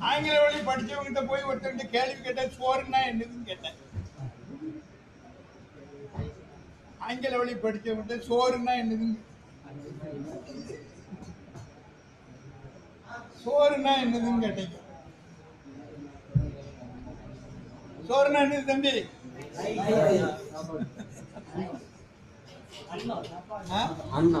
ஆங்கில வழி படிச்சவங்கிட்ட போய் ஒருத்தர்கிட்ட கேள்வி கேட்டேன் சோறுன்னா என்னதுன்னு கேட்டேன் ஆங்கில வழி படிச்சவங்கிட்ட சோறுன்னா என்னதுன்னு சோறுன்னா என்னதுன்னு கேட்டீங்க சோறுனா என்னது தம்பி ஆ? அண்ணா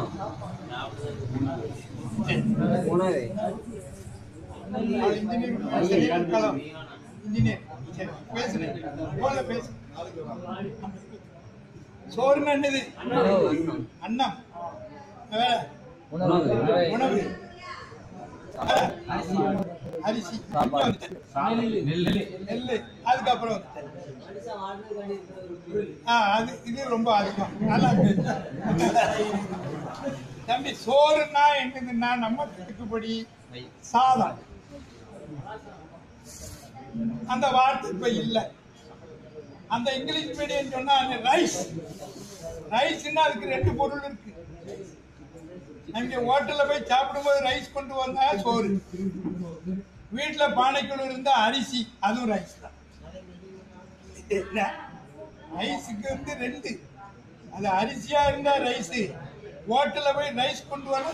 உணவு அவர் இன்ஜினியர் இன்ஜினியர் கலாம். இன்ஜினியர் சரி, பேசுறேன் போன்ல பேசு சோறுனா என்னது உணவு அன்னம் வேற உணவு உணவு வேற? அரிசி நெல்லு அதுக்கப்புறம் ஆ அது இது ரொம்ப அதிகம் நல்லா இருக்கு. தம்பி சோறுனா என்னதுன்னா நம்ம கட்டுக்குப்படி சாதம் அந்த வார்த்தை இப்ப இல்ல அந்த இங்கிலீஷ் மீடியம் சொன்னா அந்த ரைஸ் ரைஸ்னா அதுக்கு ரெண்டு பொருள் இருக்கு அங்க ஹோட்டல்ல போய் சாப்பிடும்போது ரைஸ் கொண்டு வந்தா சோறு வீட்டுல பானைக்குள்ள இருந்தா அரிசி அதுவும் ரைஸ் தான் என்ன? ரைஸுக்கு வந்து ரெண்டு அது அரிசியா இருந்தா ரைஸ் ஹோட்டல்ல போய் ரைஸ் கொண்டு வர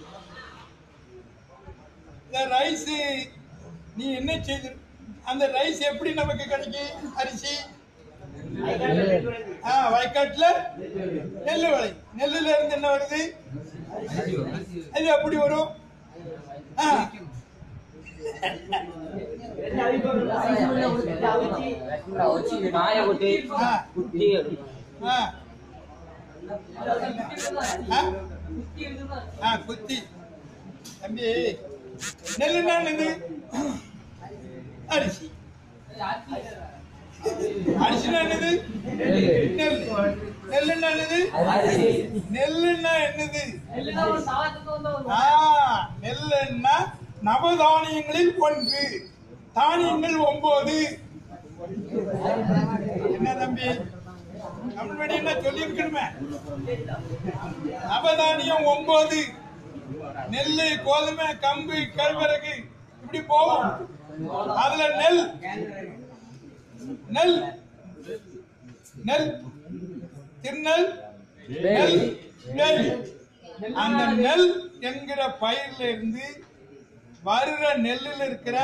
இந்த ரைஸ் நீ என்ன செய்து அந்த ரைஸ் எப்படி நமக்கு கிடைக்கும் அரிசி ஆ வயக்காட்டுல நெல்லு விளை நெல்லுல இருந்து என்ன வருது அது எப்படி வரும் ஆ, காய போட்டு ஆ, குத்தி ஆ. ஆ? ஆ, குத்தி தம்பி நெல்லுன்னா என்னது அரிசி அரிசினா என்னது நெல் நெல்லுன்னா என்னது நெல்லுன்னா என்னது ஆ, நெல்லுன்னா நவதானியங்களில் ஒன்று தானியங்கள் ஒன்பது என்ன தம்பி தமிழ் மீடியம் சொல்லி இருக்கணுமே நவதானியம் ஒன்பது நெல்லு கோதுமை கம்பு கேழ்வரகு இப்படி போகும் அதுல நெல் நெல் நெல் திருநெல் நெல் நெல் அந்த நெல் என்கிற பயிர்ல இருந்து வருகிற நெல்லுல இருக்கிற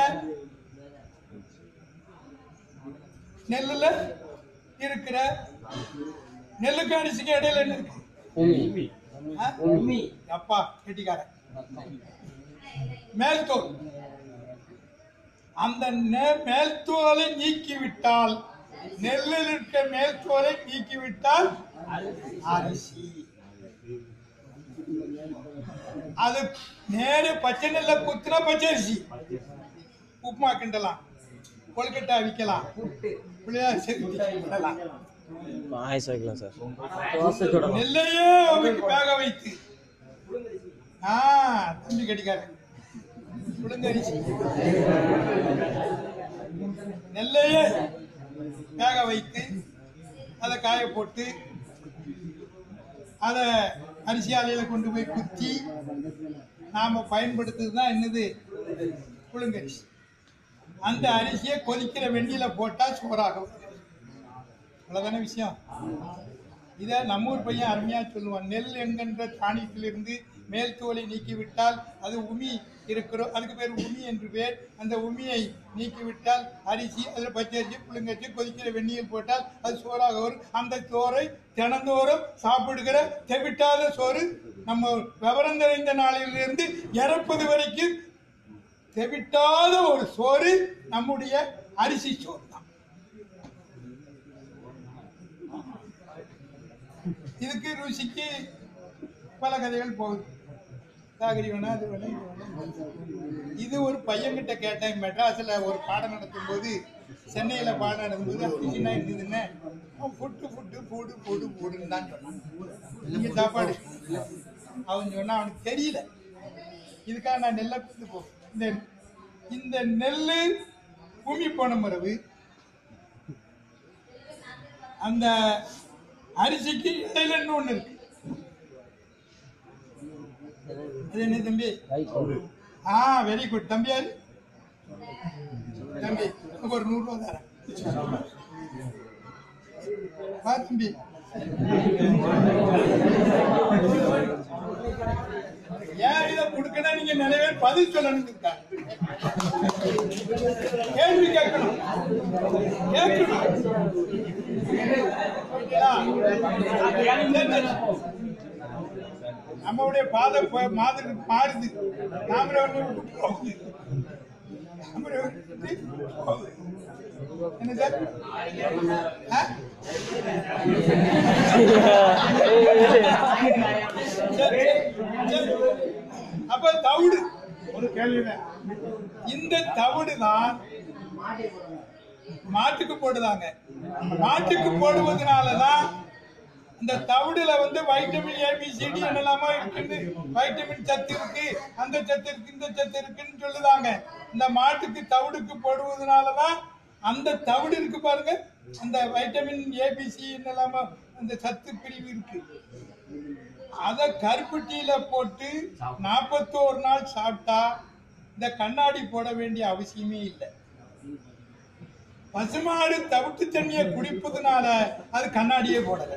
நெல்லுல இருக்கிற நெல்லுக்கு அரிசிக்கு இடையில என்ன இருக்கு உமி ஆ? அப்பா கெட்டிக்காரன் மேல்தோல் அந்த நெ- மேல்தோலை நீக்கிவிட்டால் நெல்லில் இருக்க மேல்தோலை நீக்கிவிட்டால் அரிசி அது நேரு பச்சை நெல்ல குத்துனா பச்சரிசி உப்புமா கிண்டலாம் கொழுக்கட்டை விற்கலாம் பிள்ளையார் சேர்த்து விடலாம் பாயசம் வைக்கலாம் சார் தோசை சுடலாம் நெல்லையே அவைக்கு வேக வைத்து ஆ தம்பி கடிக்காரன் புழுங்கரிசி நெல்லையே வேக வைத்து அதை காய போட்டு அதை அரிசி ஆலையில கொண்டு போய் குத்தி நாம பயன்படுத்துறது தான் என்னது புழுங்கரிசி அந்த அரிசியை கொதிக்கிற வெந்நில போட்டா சோறாகும் அவ்வளவுதானே விஷயம் இதை நம்ம ஊர் பையன் அருமையா சொல்லுவான் நெல் என்கின்ற தானியத்திலிருந்து மேல் தோலை நீக்கிவிட்டால் அது உமி இருக்கிறோம் அதுக்கு பேர் உமி என்று பேர் அந்த உமியை நீக்கிவிட்டால் அரிசி அதில் பச்சரிசி புழுங்கரிசி கொதிக்கிற வெந்நீர் போட்டால் அது சோறாக வரும் அந்த சோறை தினந்தோறும் சாப்பிடுகிற தெவிட்டாத சோறு நம்ம விவரம் தெரிந்த நாளிலிருந்து இறப்பது வரைக்கும் தெவிட்டாத ஒரு சோறு நம்முடைய அரிசி சோறு தான் இதுக்கு ருசிக்கு பல கதைகள் போகுது சாகரி வேணா அது வேணா இது வேணா இது ஒரு பையன்கிட்ட கேட்டேன் மெட்ராஸ்ல ஒரு பாடம் நடத்தும் போது சென்னையில பாடம் நடத்தும்போது அரிசினா இருந்ததுன்னு அவன் புட்டு புட்டு போடு போடு போடுன்னு தான் சொன்னான் இங்க சாப்பாடு அவன் சொன்னா அவனுக்கு தெரியல இதுக்காக நான் நெல்லை கொண்டு போ இந்த இந்த நெல்லு பூமி போன மரபு அந்த அரிசிக்கு இடையில இன்னொன்னு இருக்கு அது என்ன தம்பி ஆ வெரி குட் தம்பி யாரு தம்பி உனக்கு ஒரு நூறு ரூபா தரேன் வா தம்பி ஏன் இதை கொடுக்கணும் நீங்க நிறைய பேர் பதில் சொல்லணும் கேள்வி கேட்கணும் கேட்கணும் நம்மளுடைய பாதை போ- மாதிரி மாறுது நாமளே ஒண்ணு விட்டு போகுது நாமளே விட்டு போகுது. என்ன சார் ஆ? சரி, சரி. அப்ப தவிடு ஒரு கேள்விதான் இந்த தவிடு தான் மாட்டுக்கு போடுதாங்க மாட்டுக்கு போடுவதனாலதான் இந்த தவிடுல வந்து வைட்டமின் ஏபிசிடி என்னெல்லாமோ இருக்குன்னு வைட்டமின் சத்து இருக்கு அந்த சத்து இருக்கு இந்த சத்து இருக்குன்னு சொல்லுதாங்க இந்த மாட்டுக்கு தவிடுக்கு போடுவதனாலதான் அந்த தவிடு இருக்கு பாருங்க அந்த வைட்டமின் ஏபிசி என்னெல்லாமோ அந்த சத்து பிரிவு இருக்கு அத கருப்பட்டியில போட்டு நாற்பத்தோரு நாள் சாப்பிட்டா இந்த கண்ணாடி போட வேண்டிய அவசியமே இல்லை பசுமாடு தவிட்டு தண்ணியை குடிப்பதுனால அது கண்ணாடியே போடல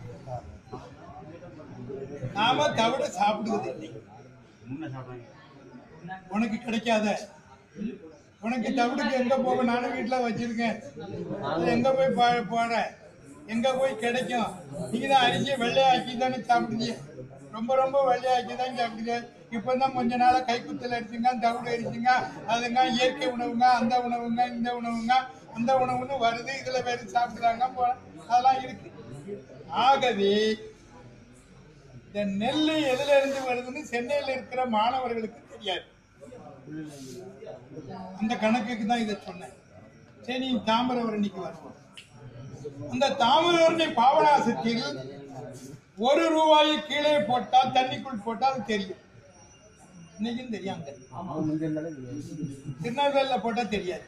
நாம தவிட சாப்பிடுவது இல்லை உனக்கு கிடைக்காத உனக்கு தவிடுக்கு எங்க போக நானும் வீட்டுல வச்சிருக்கேன் அது எங்க போய் பா- போறேன் எங்க போய் கிடைக்கும் நீங்க தான் அரிசியை வெள்ளையாக்கி தானே சாப்பிடுறீங்க ரொம்ப ரொம்ப வெள்ளையாக்கி தான் சாப்பிடுங்க இப்பதான் கொஞ்ச நாளா கைக்குத்தல் அடிச்சுங்க தவிடு அடிச்சுங்க அதுங்க இயற்கை உணவுங்க அந்த உணவுங்க இந்த உணவுங்க அந்த உணவுன்னு வருது இதுல வேற சாப்பிடுறாங்க போ- அதெல்லாம் இருக்கு ஆகவே இந்த நெல் எதுல இருந்து வருதுன்னு சென்னையில இருக்கிற மாணவர்களுக்கு தெரியாது அந்த கணக்குக்கு தான் இதை சொன்னேன் சரி நீ தாமிரவரணிக்கு வருவோம் அந்த தாமிரவரணி பாபநாசத்தில் ஒரு ரூபாயை கீழே போட்டால் தண்ணிக்குள் போட்டால் தெரியும் இன்னைக்கும் தெரியாங்க திருநெல்வேலியில போட்டா தெரியாது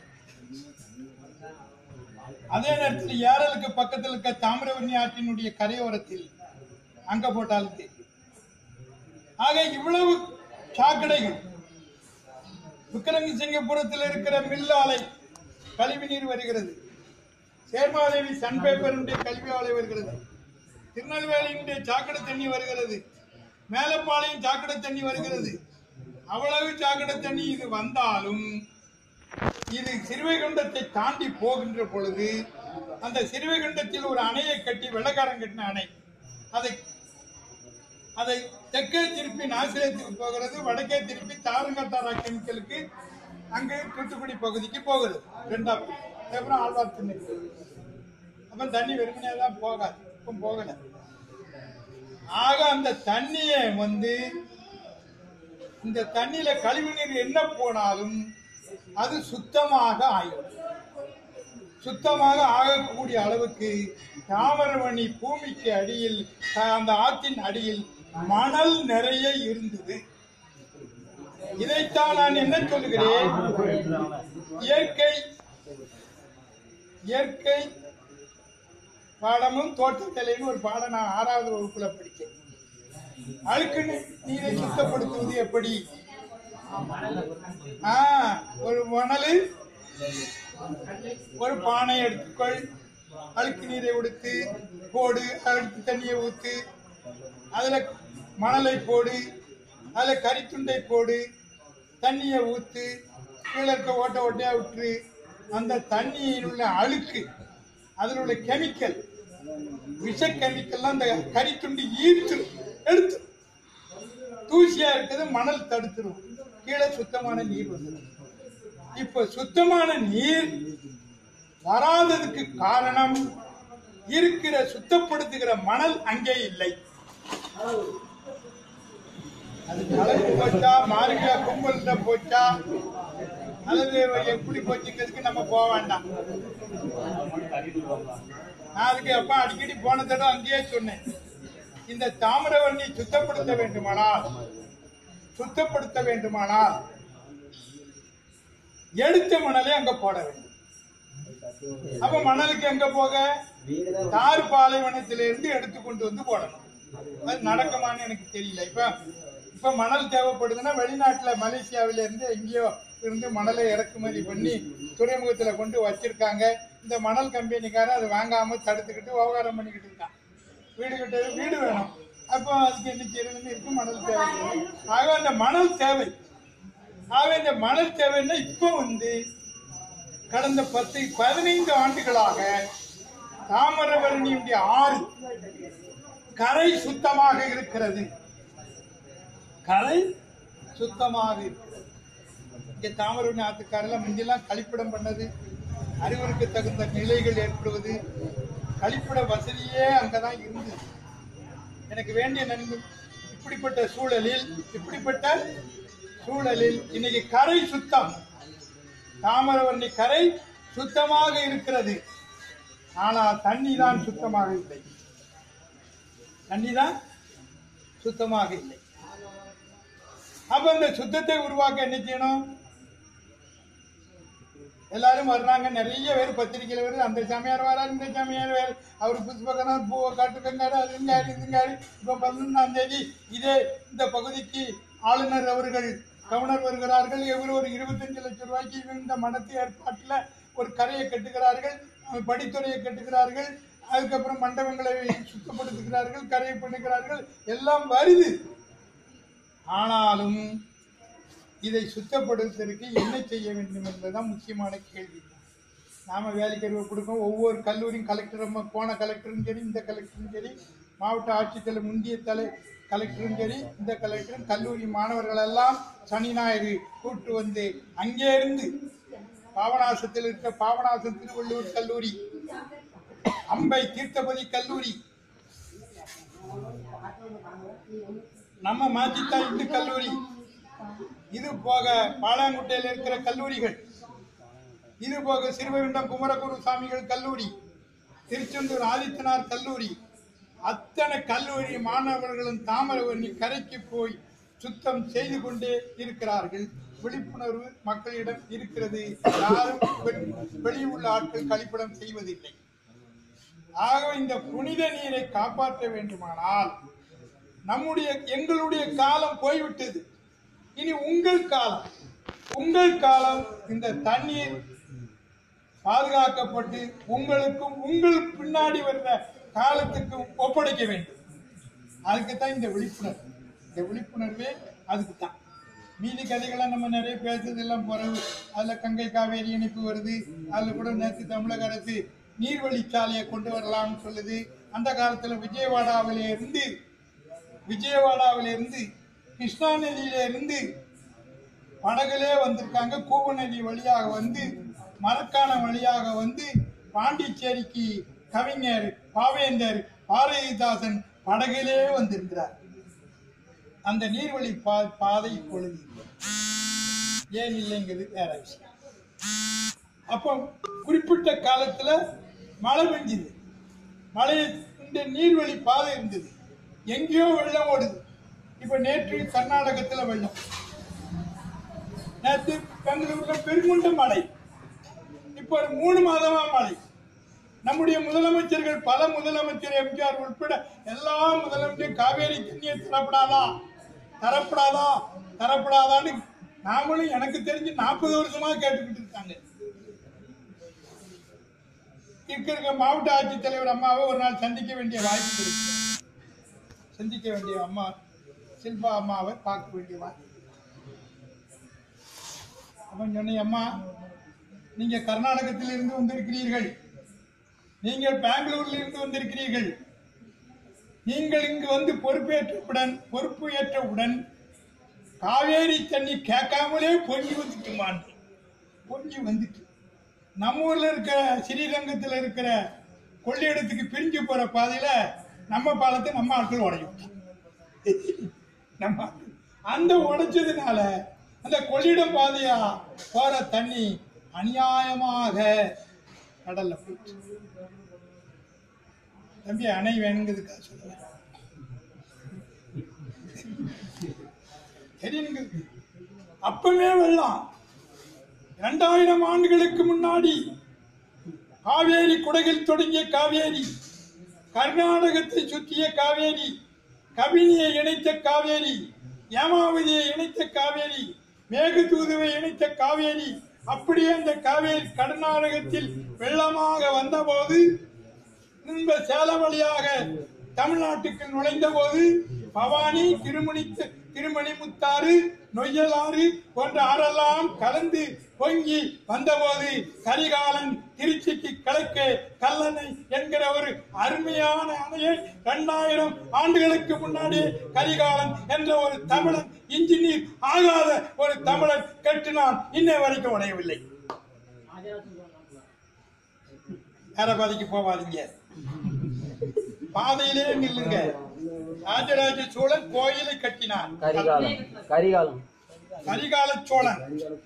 அதே நேரத்தில் ஏரலுக்கு பக்கத்தில் இருக்க தாமிரவரணி ஆற்றினுடைய கரையோரத்தில் அங்க போட்டாலும் தெரியும் ஆக இவ்வளவு சாக்கடைகள் விக்ரம சிங்கபுரத்தில் இருக்கிற மில் ஆலை கழிவு நீர் வருகிறது சேர்மாதேவி சன் பேப்பருடைய கல்வி ஆலை வருகிறது திருநெல்வேலியினுடைய சாக்கடை தண்ணி வருகிறது மேலப்பாளையம் சாக்கடை தண்ணி வருகிறது அவ்வளவு சாக்கடை தண்ணி இது வந்தாலும் இது சிறுவைகுண்டத்தை தாண்டி போகின்ற பொழுது அந்த சிறுவைகுண்டத்தில் ஒரு அணையை கட்டி வெள்ளக்காரன் கட்டின அணை அதை அதை தெற்கே திருப்பி நாசிரியத்துக்கு போகிறது வடக்கே திருப்பி தாரங்கத்தாரா கெமிக்கலுக்கு அங்கு தூத்துக்குடி பகுதிக்கு போகுது ரெண்டாம் அப்புறம் ஆழ்வார் திண்ணை அப்ப தண்ணி வெறுமனே தான் போகாது இப்போ போகல ஆக அந்த தண்ணியை வந்து இந்த தண்ணியில கழிவு நீர் என்ன போனாலும் அது சுத்தமாக ஆயிடும் சுத்தமாக ஆகக்கூடிய அளவுக்கு தாமிரபரணி பூமிக்கு அடியில் அஹ், அந்த ஆற்றின் அடியில் மணல் நிறைய இருந்தது இதைத்தான் நான் என்ன சொல்லுகிறேன் இயற்கை இயற்கை பாடமும் தோட்டக்கலைன்னு ஒரு பாடம் நான் ஆறாவது வகுப்புல படித்தேன் அழுக்கு நீ- நீரை சுத்தப்படுத்துவது எப்படி ஆ, ஒரு மணல் ஒரு பானை எடுத்துக்கொள் அழுக்கு நீரை உடுத்து போடு அழுக்கு தண்ணியை ஊத்து அதுல மணலை போடு அதுல கரித்துண்டை போடு தண்ணியை ஊத்து கீழே இருக்க ஓட்ட ஓட்டையா விட்டுரு அந்த தண்ணியில் உள்ள அழுக்கு அதில் உள்ள கெமிக்கல் விஷ கெமிக்கல்லாம் அந்த கரித்துண்டு ஈர்த்து எடுத்து தூசியா இருக்குது மணல் தடுத்துரும் கீழே சுத்தமான நீர் வந்துடும் இப்ப சுத்தமான நீர் வராததுக்கு காரணம் இருக்கிற சுத்தப்படுத்துகிற மணல் அங்கே இல்லை அது கலந்து போச்சா மாறுகிற கும்பல்ல போச்சா அல்லது எப்படி போச்சுங்கிறதுக்கு நம்ம போக வேண்டாம் நான் அதுக்கு அப்பா அடிக்கடி போன தடவை அங்கேயே சொன்னேன் இந்த தாமிரவர்ணி சுத்தப்படுத்த வேண்டுமானால் சுத்தப்படுத்த வேண்டுமானால் எடுத்த மணலை அங்க போட வேண்டும் அப்ப மணலுக்கு எங்க போக தார் பாலைவனத்திலிருந்து எடுத்து கொண்டு வந்து போடணும் அது நடக்குமான்னு எனக்கு தெரியல இப்ப இப்ப மணல் தேவைப்படுதுன்னா வெளிநாட்டுல மலேசியாவில இருந்து எங்கேயோ இருந்து மணலை இறக்குமதி பண்ணி துறைமுகத்துல கொண்டு வச்சிருக்காங்க இந்த மணல் கம்பெனிக்காரன் அதை வாங்காம தடுத்துக்கிட்டு விவகாரம் பண்ணிக்கிட்டு இருக்கான் வீடு கட்டது வீடு வேணும் அப்போ அதுக்கு என்ன செய்யறதுன்னு இருக்கு மணல் தேவை ஆக அந்த மணல் தேவை ஆக இந்த மணல் தேவைன்னா இப்போ வந்து கடந்த பத்து பதினைந்து ஆண்டுகளாக தாமிரபரணியுடைய ஆறு கரை சுத்தமாக இருக்கிறது கரை சுத்தமாக இருக்கிறது இங்க தாமிரபரணி ஆத்துக்காரெல்லாம் முந்தியெல்லாம் கழிப்பிடம் பண்ணது அறிவுறுக்கு தகுந்த நிலைகள் ஏற்படுவது கழிப்பிட வசதியே அங்கதான் இருந்தது எனக்கு வேண்டிய நன்மை இப்படிப்பட்ட சூழலில் இப்படிப்பட்ட சூழலில் இன்னைக்கு கரை சுத்தம் தாமிரவர்ணி கரை சுத்தமாக இருக்கிறது ஆனால் தண்ணி தான் சுத்தமாக இல்லை தண்ணி தான் சுத்தமாக இல்லை அப்ப இந்த சுத்தத்தை உருவாக்க என்ன செய்யணும் எல்லாரும் வர்றாங்க நிறைய பேர் பத்திரிக்கையில வருது அந்த சாமியார் வராரு இந்த சாமியார் வேறு அவர் புஷ்பகனார் பூவை காட்டுக்கங்காரு அதுங்காரு இதுங்காரு இப்ப பதினொன்றாம் தேதி இதே இந்த பகுதிக்கு ஆளுநர் அவர்கள் கவர்னர் வருகிறார்கள் இவர் ஒரு இருபத்தஞ்சு லட்சம் ரூபாய்க்கு இவங்க இந்த மடத்து ஏற்பாட்டில் ஒரு கரையை கட்டுகிறார்கள் அஹ் படித்துறையை கட்டுகிறார்கள் அதுக்கப்புறம் மண்டபங்களை சுத்தப்படுத்துகிறார்கள் கரையை பண்ணுகிறார்கள் எல்லாம் வருது ஆனாலும் இதை சுத்தப்படுத்துவதற்கு என்ன செய்ய வேண்டும் என்பதுதான் முக்கியமான கேள்வி நாம வேலைக்கு அறிவு கொடுக்கோம் ஒவ்வொரு கல்லூரியும் கலெக்டர் அம்மா போன கலெக்டரும் சரி இந்த கலெக்டரும் சரி மாவட்ட ஆட்சித்தலை முந்திய தலை கலெக்டரும் சரி இந்த கலெக்டரும் கல்லூரி மாணவர்கள் எல்லாம் சனி ஞாயிறு கூட்டு வந்து அங்கே இருந்து பாபநாசத்தில் இருக்க பாபநாசம் திருவள்ளூர் கல்லூரி அம்பை தீர்த்தபதி கல்லூரி நம்ம மாத்தித்தா இந்து கல்லூரி இது போக பாலாங்குட்டையில் இருக்கிற கல்லூரிகள் இது போக சிறுவைகுண்டம் குமரகுரு சாமிகள் கல்லூரி திருச்செந்தூர் ஆதித்தனார் கல்லூரி அத்தனை கல்லூரி மாணவர்களும் தாமிரவர்ணி கரைக்கு போய் சுத்தம் செய்து கொண்டே இருக்கிறார்கள் விழிப்புணர்வு மக்களிடம் இருக்கிறது யாரும் வெ- வெளியுள்ள ஆட்கள் கழிப்பிடம் செய்வதில்லை ஆகவே இந்த புனித நீரை காப்பாற்ற வேண்டுமானால் நம்முடைய எங்களுடைய காலம் போய்விட்டது இனி உங்கள் காலம் உங்கள் காலம் இந்த தண்ணீர் பாதுகாக்கப்பட்டு உங்களுக்கும் உங்கள் பின்னாடி வர்ற காலத்துக்கும் ஒப்படைக்க வேண்டும் அதுக்கு தான் இந்த விழிப்புணர்வு இந்த விழிப்புணர்வே அதுக்கு தான் மீதி கதைகளை நம்ம நிறைய பேசுறதெல்லாம் போறது அதுல கங்கை காவேரி இணைப்பு வருது அதுல கூட நேற்று தமிழக அரசு நீர்வழிச்சாலையை கொண்டு வரலாம்னு சொல்லுது அந்த காலத்துல விஜயவாடாவில இருந்து விஜயவாடாவில இருந்து கிருஷ்ணா நதியில இருந்து படகுலே வந்திருக்காங்க கூவ நதி வழியாக வந்து மரக்கான வழியாக வந்து பாண்டிச்சேரிக்கு கவிஞர் பாவேந்தர் பாரதிதாசன் படகிலே வந்திருக்கிறார் அந்த நீர்வழி பா பாதை இப்பொழுது இல்லை. ஏன் இல்லைங்கிறது வேற விஷயம் அப்போ குறிப்பிட்ட காலத்துல மழை பெஞ்சுது மழை இந்த நீர்வழி பாதை இருந்தது எங்கேயோ வெள்ளம் ஓடுது இப்ப நேற்று கர்நாடகத்துல வெள்ளம் நேற்று பெங்களூர்ல பெருங்குண்ட மழை இப்போ ஒரு மூணு மாதமா மழை நம்முடைய முதலமைச்சர்கள் பல முதலமைச்சர் எம்ஜிஆர் உட்பட எல்லா முதலமைச்சரும் காவேரி தண்ணியை தரப்படாதா தரப்படாதா தரப்படாதான்னு நாமளும் எனக்கு தெரிஞ்சு நாற்பது வருஷமா கேட்டுக்கிட்டு இருக்காங்க இருக்க இருக்க மாவட்ட ஆட்சித்தலைவர் அம்மாவை ஒரு நாள் சந்திக்க வேண்டிய வாய்ப்பு இருக்கு சந்திக்க வேண்டிய அம்மா சில்பா அம்மாவை பார்க்க வேண்டிய வாய்ப்பு அவன் சொன்ன அம்மா நீங்க கர்நாடகத்தில் இருந்து வந்திருக்கிறீர்கள் நீங்கள் பெங்களூரில் இருந்து வந்திருக்கிறீர்கள் நீங்கள் இங்கு வந்து பொறுப்பேற்றவுடன் பொறுப்பு ஏற்றவுடன் காவேரி தண்ணி கேட்காமலே பொங்கி வந்துட்டுமான் பொங்கி வந்துட்டு நம்ம ஊர்ல இருக்கிற ஸ்ரீரங்கத்தில் இருக்கிற கொள்ளையிடத்துக்கு பிரிஞ்சு போற பாதையில நம்ம பாலத்தை நம்ம ஆட்கள் உடையும் நம்ம ஆட்கள். அந்த உடைச்சதுனால அந்த கொள்ளிடம் பாதையா போற தண்ணி அநியாயமாக கடல்ல போயிடுச்சு தம்பி அணை வேணுங்கிறதுக்காக சொல்லுவேன் தெரியுங்க அப்பவே வெள்ளம் இரண்டாயிரம் ஆண்டுகளுக்கு முன்னாடி காவேரி குடகில் தொடங்கிய காவேரி கர்நாடகத்தை சுற்றிய காவேரி கபினியை இணைத்த காவேரி ஏமாவதியை இணைத்த காவேரி மேகதூதுவை இணைத்த காவேரி அப்படியே அந்த காவேரி கர்நாடகத்தில் வெள்ளமாக வந்தபோது இந்த சேலம் வழியாக தமிழ்நாட்டுக்கு நுழைந்த போது பவானி திருமணி திருமணிமுத்தாறு நொய்யலாறு போன்ற ஆறெல்லாம் கலந்து பொங்கி வந்தபோது கரிகாலன் திருச்சிக்கு கிழக்கே கல்லணை என்கிற ஒரு அருமையான அணையை இரண்டாயிரம் ஆண்டுகளுக்கு முன்னாடி கரிகாலன் என்ற ஒரு தமிழன் இன்ஜினியர் ஆகாத ஒரு தமிழன் கட்டினான் இன்னை வரைக்கும் உடையவில்லை நேரபாதிக்கு போவாதீங்க பாதையிலே நில்லுங்க ராஜராஜ சோழன் கோயிலை கட்டினார் கரிகாலம் கரிகாலம் கரிகால சோழன்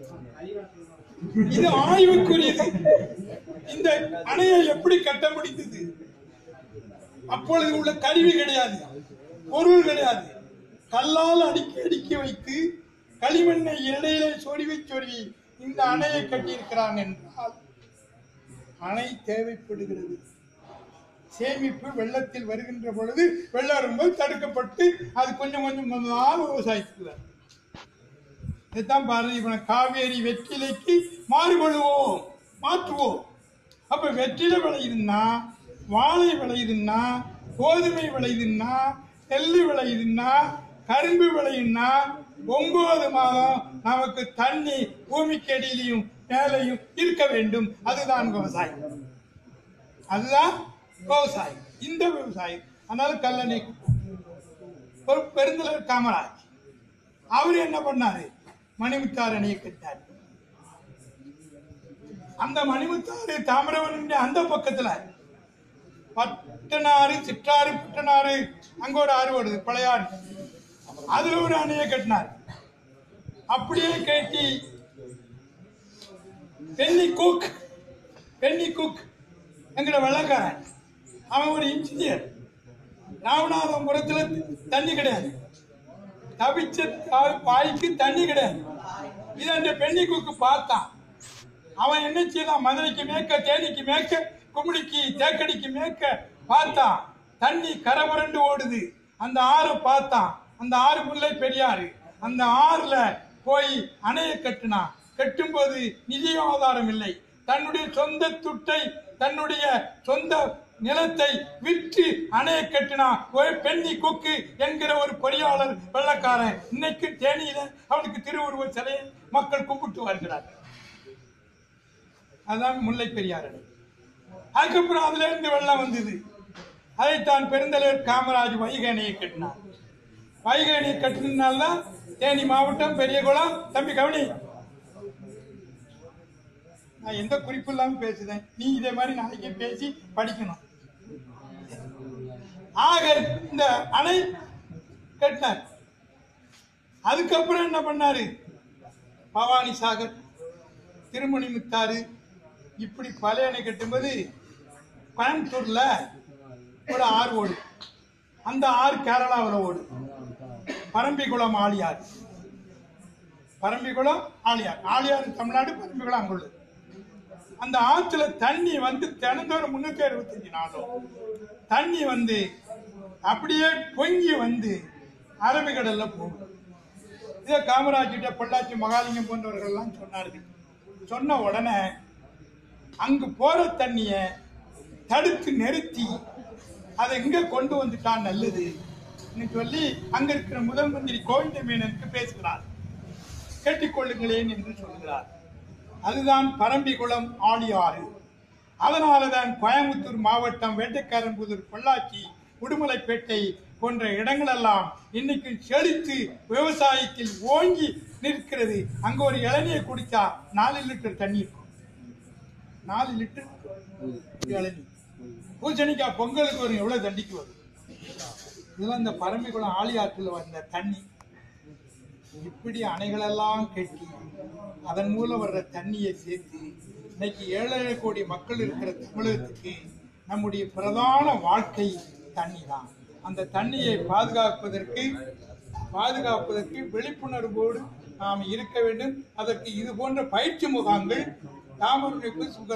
இது ஆய்வுக்குரியது இந்த அணையை எப்படி கட்ட முடிந்தது அப்பொழுது உள்ள கருவி கிடையாது பொருள் கிடையாது கல்லால் அடுக்கி அடுக்கி வைத்து களிமண்ணை இடையிலே சொருவி சொருவி இந்த அணையை கட்டியிருக்கிறாங்க என்றால் அணை தேவைப்படுகிறது சேமிப்பு வெள்ளத்தில் வருகின்ற பொழுது வெள்ளம் வரும்போது தடுக்கப்பட்டு அது கொஞ்சம் கொஞ்சம் கொஞ்சமாக விவசாயத்துக்கு வரும். இதுதான் பாரதி இப்ப காவேரி வெற்றிலைக்கு மாறுபடுவோம் மாற்றுவோம் அப்ப வெற்றிலை விளையுதுன்னா வாழை விளையுதுன்னா கோதுமை விளையுதுன்னா நெல்லு விளையுதுன்னா கரும்பு விளையுதுன்னா ஒன்பது மாதம் நமக்கு தண்ணி பூமிக்கு அடியிலையும் மேலையும் இருக்க வேண்டும் அதுதான் விவசாயம் அதுதான் விவசாயம் இந்த விவசாயம் அதனால கல்லணை ஒரு பெருந்தலைவர் காமராஜ் அவர் என்ன பண்ணாரு மணிமுத்தாறு அணையை கட்டார் அந்த மணிமுத்தாறு தாமிரவரண்ய அந்த பக்கத்துல பட்டனாறு சிற்றாறு பட்டனாறு அங்க ஒரு ஆறு ஓடுது பழையாறு அதுல ஒரு அணையை கட்டினார் அப்படியே கட்டி பென்னி குக் பென்னி குக் எங்கட வெள்ளக்காரன் அவன் ஒரு இன்ஜினியர் ராமநாதபுரத்துல தண்ணி கிடையாது தவிச்ச தா- பாய்க்கு தண்ணி கிடையாது இதை அந்த பெண்ணி குக்கு பார்த்தான் அவன் என்ன செய்தான் மதுரைக்கு மேற்க தேனிக்கு மேற்க கும்மிடிக்கு தேக்கடிக்கு மேற்க பார்த்தான் தண்ணி கரை புரண்டு ஓடுது அந்த ஆறை பார்த்தான் அந்த ஆறு முல்லை பெரியாறு அந்த ஆறுல போய் அணையை கட்டினான் கட்டும்போது நிதி ஆதாரம் இல்லை தன்னுடைய சொந்த துட்டை தன்னுடைய சொந்த நிலத்தை விற்று அணையை கட்டினான் ஒரு பெண்ணி கொக்கு என்கிற ஒரு பொறியாளர் வெள்ளக்காரன் இன்னைக்கு தேனியில அவனுக்கு திருவுருவ சிலையை மக்கள் கும்பிட்டு வருகிறார்கள் அதான் முல்லை பெரியார் அணை அதுக்கப்புறம் அதுல இருந்து வெள்ளம் வந்தது அதைத்தான் பெருந்தலைவர் காமராஜ் வைகை அணையை கட்டினார் வைகை அணையை கட்டினால்தான் தேனி மாவட்டம் பெரியகுளம் தம்பி கவனி நான் எந்த குறிப்பு இல்லாம பேசுதேன் நீ இதே மாதிரி நாளைக்கே பேசி படிக்கணும் ஆக இந்த அணை கட்டினார் அதுக்கப்புறம் என்ன பண்ணாரு பவானி சாகர் திருமணி முத்தாறு இப்படி பழைய அணை கட்டும்போது கோயம்புத்தூர்ல ஒரு ஆறு ஓடு அந்த ஆறு கேரளாவில் ஓடு பரம்பிக்குளம் ஆழியார் பரம்பிக்குளம் ஆழியார் ஆழியார் தமிழ்நாடு பரம்பிக்குளம் அங்குள்ளது அந்த ஆத்துல தண்ணி வந்து தினந்தோறும் முன்னூத்தி அறுபத்தஞ்சு நாளும் தண்ணி வந்து அப்படியே பொங்கி வந்து அரபிக்கடல்ல போகும் இதை காமராஜ் கிட்ட பொள்ளாச்சி மகாலிங்கம் போன்றவர்கள் எல்லாம் சொன்னார்கள் சொன்ன உடனே அங்கு போற தண்ணிய தடுத்து நிறுத்தி அதை இங்க கொண்டு வந்துட்டான் நல்லது சொல்லி அங்க இருக்கிற முதல் மந்திரி கோவிந்த மேனனுக்கு பேசுகிறார் கேட்டுக்கொள்ளுங்களேன் என்று சொல்கிறார் அதுதான் பரம்பிக்குளம் ஆழியாறு அதனாலதான் கோயம்புத்தூர் மாவட்டம் வேட்டைக்காரன்புதூர் பொள்ளாச்சி உடுமலைப்பேட்டை போன்ற இடங்களெல்லாம் இன்னைக்கு செழித்து விவசாயத்தில் ஓங்கி நிற்கிறது அங்க ஒரு இளநியை குடிச்சா நாலு லிட்டர் தண்ணி இருக்கும் நாலு லிட்டர் இளநீ பூசணிக்காய் பொங்கலுக்கு வரும் எவ்வளவு தண்டிக்கு வரும் இதெல்லாம் இந்த பரம்பிக்குளம் ஆழியாற்றில் வந்த தண்ணி இப்படி அணைகளெல்லாம் கட்டி அதன் மூலம் வர்ற தண்ணியை சேர்த்து இன்னைக்கு ஏழரை கோடி மக்கள் இருக்கிற தமிழகத்துக்கு நம்முடைய பிரதான வாழ்க்கை தண்ணி தான் அந்த தண்ணியை பாதுகாப்பதற்கு பாதுகாப்பதற்கு விழிப்புணர்வோடு நாம் இருக்க வேண்டும் அதற்கு இது போன்ற பயிற்சி முகாம்கள் தாமரணிப்பு சுகரம்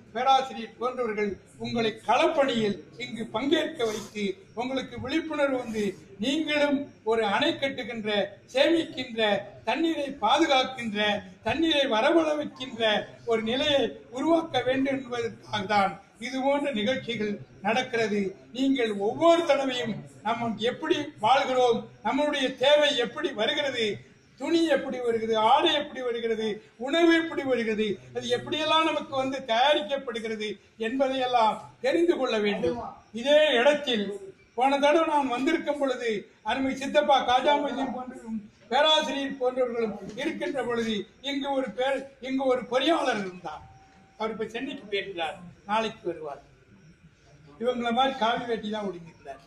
பேராசிரியர் போன்றவர்கள் உங்களை களப்பணியில் இங்கு பங்கேற்க வைத்து உங்களுக்கு விழிப்புணர்வு வந்து நீங்களும் ஒரு அணை கட்டுகின்ற சேமிக்கின்ற தண்ணீரை பாதுகாக்கின்ற தண்ணீரை வரவழ வைக்கின்ற ஒரு நிலையை உருவாக்க வேண்டும் என்பதற்காக தான் இது போன்ற நிகழ்ச்சிகள் நடக்கிறது நீங்கள் ஒவ்வொரு தடவையும் நம்ம எப்படி வாழ்கிறோம் நம்மளுடைய தேவை எப்படி வருகிறது துணி எப்படி வருகிறது ஆடை எப்படி வருகிறது உணவு எப்படி வருகிறது அது எப்படியெல்லாம் நமக்கு வந்து தயாரிக்கப்படுகிறது என்பதையெல்லாம் தெரிந்து கொள்ள வேண்டும் இதே இடத்தில் போன தடவை நான் வந்திருக்கும் பொழுது அருமை சித்தப்பா காஜாமதியம் போன்றவரும் பேராசிரியர் போன்றவர்களும் இருக்கின்ற பொழுது இங்கு ஒரு பேர் இங்கு ஒரு பொறியாளர் இருந்தார் அவர் இப்ப சென்னைக்கு போயிருக்கிறார் நாளைக்கு வருவார் இவங்கள மாதிரி காவி வேட்டி தான் ஒடுங்கிருந்தார்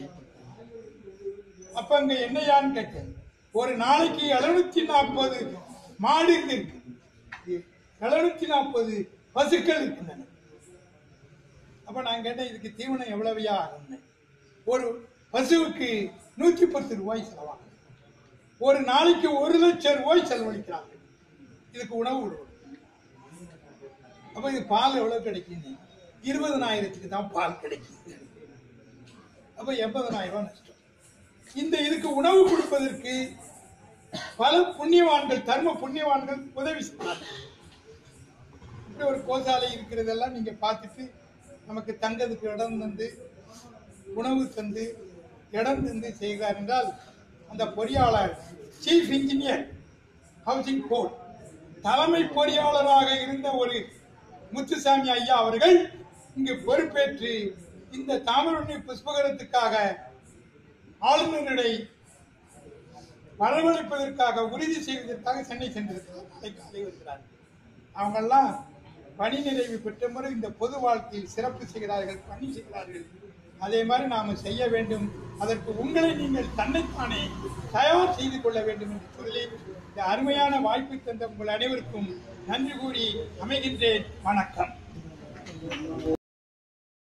அப்ப அங்க என்னையான்னு கேட்டேன் ஒரு நாளைக்கு எழுநூத்தி நாற்பது மாடு இருக்கு எழுநூத்தி நாற்பது பசுக்கள் இருக்கின்றன அப்ப நான் கேட்டேன் இதுக்கு தீவனம் எவ்வளவையா ஆகும்னு ஒரு பசுவுக்கு நூத்தி பத்து ரூபாய் செலவாகும் ஒரு நாளைக்கு ஒரு லட்சம் ரூபாய் செலவழிக்கிறாங்க இதுக்கு உணவு விடுவோம் அப்ப இது பால் எவ்வளவு கிடைக்குது இருபதனாயிரத்துக்கு தான் பால் கிடைக்குது அப்ப எண்பதனாயிரம் ரூபாய் நஷ்டம் இந்த இதுக்கு உணவு கொடுப்பதற்கு பல புண்ணியவான்கள் தர்ம புண்ணியவான்கள் உதவி செய்கிறார்கள் இப்படி ஒரு கோசாலை இருக்கிறதெல்லாம் நீங்க பார்த்துட்டு நமக்கு தங்கதுக்கு இடம் தந்து உணவு தந்து இடம் தந்து செய்கிறார் என்றால் அந்த பொறியாளர் சீஃப் இன்ஜினியர் ஹவுசிங் போர்ட் தலைமை பொறியாளராக இருந்த ஒரு முத்துசாமி ஐயா அவர்கள் இங்கு பொறுப்பேற்று இந்த தாமிரபரணி புஷ்பகரத்துக்காக ஆளுநரை வரவழைப்பதற்காக உறுதி செய்வதற்காக சென்னை சென்றிருக்கிறார் நாளை காலை வருகிறார் அவங்கெல்லாம் பணி நிறைவு பெற்ற முறை இந்த பொது வாழ்க்கையில் சிறப்பு செய்கிறார்கள் பணி செய்கிறார்கள் அதே மாதிரி நாம செய்ய வேண்டும் அதற்கு உங்களை நீங்கள் தன்னைத்தானே தயார் செய்து கொள்ள வேண்டும் என்று சொல்லி இந்த அருமையான வாய்ப்பு தந்த உங்கள் அனைவருக்கும் நன்றி கூறி அமைகின்றேன் வணக்கம்